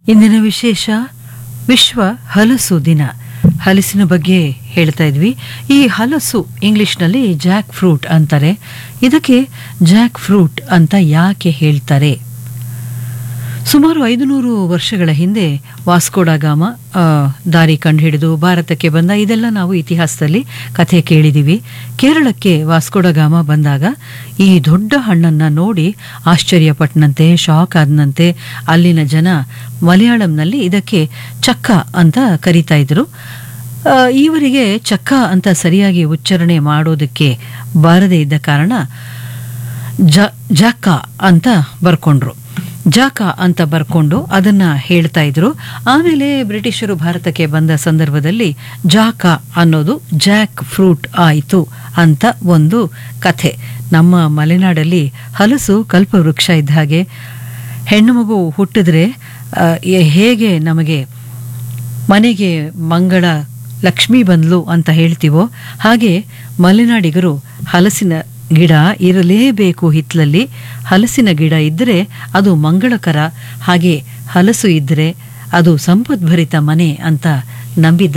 ಇಂದಿನ ವಿಶೇಷ ವಿಶ್ವ ಹಲಸು ದಿನ ಹಲಸಿನ ಬಗ್ಗೆ ಹೇಳ್ತಾ ಇದ್ವಿ ಈ ಹಲಸು ಇಂಗ್ಲಿಷ್ನಲ್ಲಿ ಜಾಕ್ ಫ್ರೂಟ್ ಅಂತಾರೆ ಇದಕ್ಕೆ ಜಾಕ್ ಫ್ರೂಟ್ ಅಂತ ಯಾಕೆ ಹೇಳ್ತಾರೆ ಸುಮಾರು ಐದುನೂರು ವರ್ಷಗಳ ಹಿಂದೆ ವಾಸ್ಕೋಡಗಾಮ ಆ, ದಾರಿ ಕಂಡುಹಿಡಿದು ಭಾರತಕ್ಕೆ ಬಂದ ಇದೆಲ್ಲ ನಾವು ಇತಿಹಾಸದಲ್ಲಿ ಕಥೆ ಕೇಳಿದ್ದೀವಿ ಕೇರಳಕ್ಕೆ ವಾಸ್ಕೋಡಗಾಮ ಬಂದಾಗ ಈ ದೊಡ್ಡ ಹಣ್ಣನ್ನ ನೋಡಿ ಆಶ್ಚರ್ಯಪಟ್ಟನಂತೆ ಶಾಕ್ ಆದನಂತೆ ಅಲ್ಲಿನ ಜನ ಮಲಯಾಳಂನಲ್ಲಿ ಇದಕ್ಕೆ ಚಕ್ಕ ಅಂತ ಕರೀತಾ ಇದ್ರು ಆ, ಇವರಿಗೆ ಚಕ್ಕ ಅಂತ ಸರಿಯಾಗಿ ಉಚ್ಚಾರಣೆ ಮಾಡೋದಕ್ಕೆ ಬಾರದೇ ಇದ್ದ ಕಾರಣ ಜ ಜಾಕ ಅಂತ ಬರ್ಕೊಂಡ್ರು ಜಾಕ ಅಂತ ಬರ್ಕೊಂಡು ಅದನ್ನ ಹೇಳ್ತಾ ಇದ್ರು ಆಮೇಲೆ ಬ್ರಿಟಿಷರು ಭಾರತಕ್ಕೆ ಬಂದ ಸಂದರ್ಭದಲ್ಲಿ ಜಾಕ ಅನ್ನೋದು ಜಾಕ್ ಫ್ರೂಟ್ ಆಯಿತು ಅಂತ ಒಂದು ಕಥೆ ನಮ್ಮ ಮಲೆನಾಡಲ್ಲಿ ಹಲಸು ಕಲ್ಪವೃಕ್ಷ ಇದ್ದ ಹಾಗೆ ಹೆಣ್ಣು ಮಗು ಹುಟ್ಟಿದ್ರೆ ಆ, ಎ- ಹೇಗೆ ನಮಗೆ ಮನೆಗೆ ಮಂಗಳ ಲಕ್ಷ್ಮಿ ಬಂದ್ಲು ಅಂತ ಹೇಳ್ತೀವೋ ಹಾಗೆ ಮಲೆನಾಡಿಗರು ಹಲಸಿನ ಗಿಡ ಇರಲೇಬೇಕು ಹಿತ್ತಲಲ್ಲಿ ಹಲಸಿನ ಗಿಡ ಇದ್ದರೆ ಅದು ಮಂಗಳಕರ ಹಾಗೆ ಹಲಸು ಇದ್ದರೆ ಅದು ಸಂಪದ್ಭರಿತ ಮನೆ ಅಂತ ನಂಬಿದ್ದ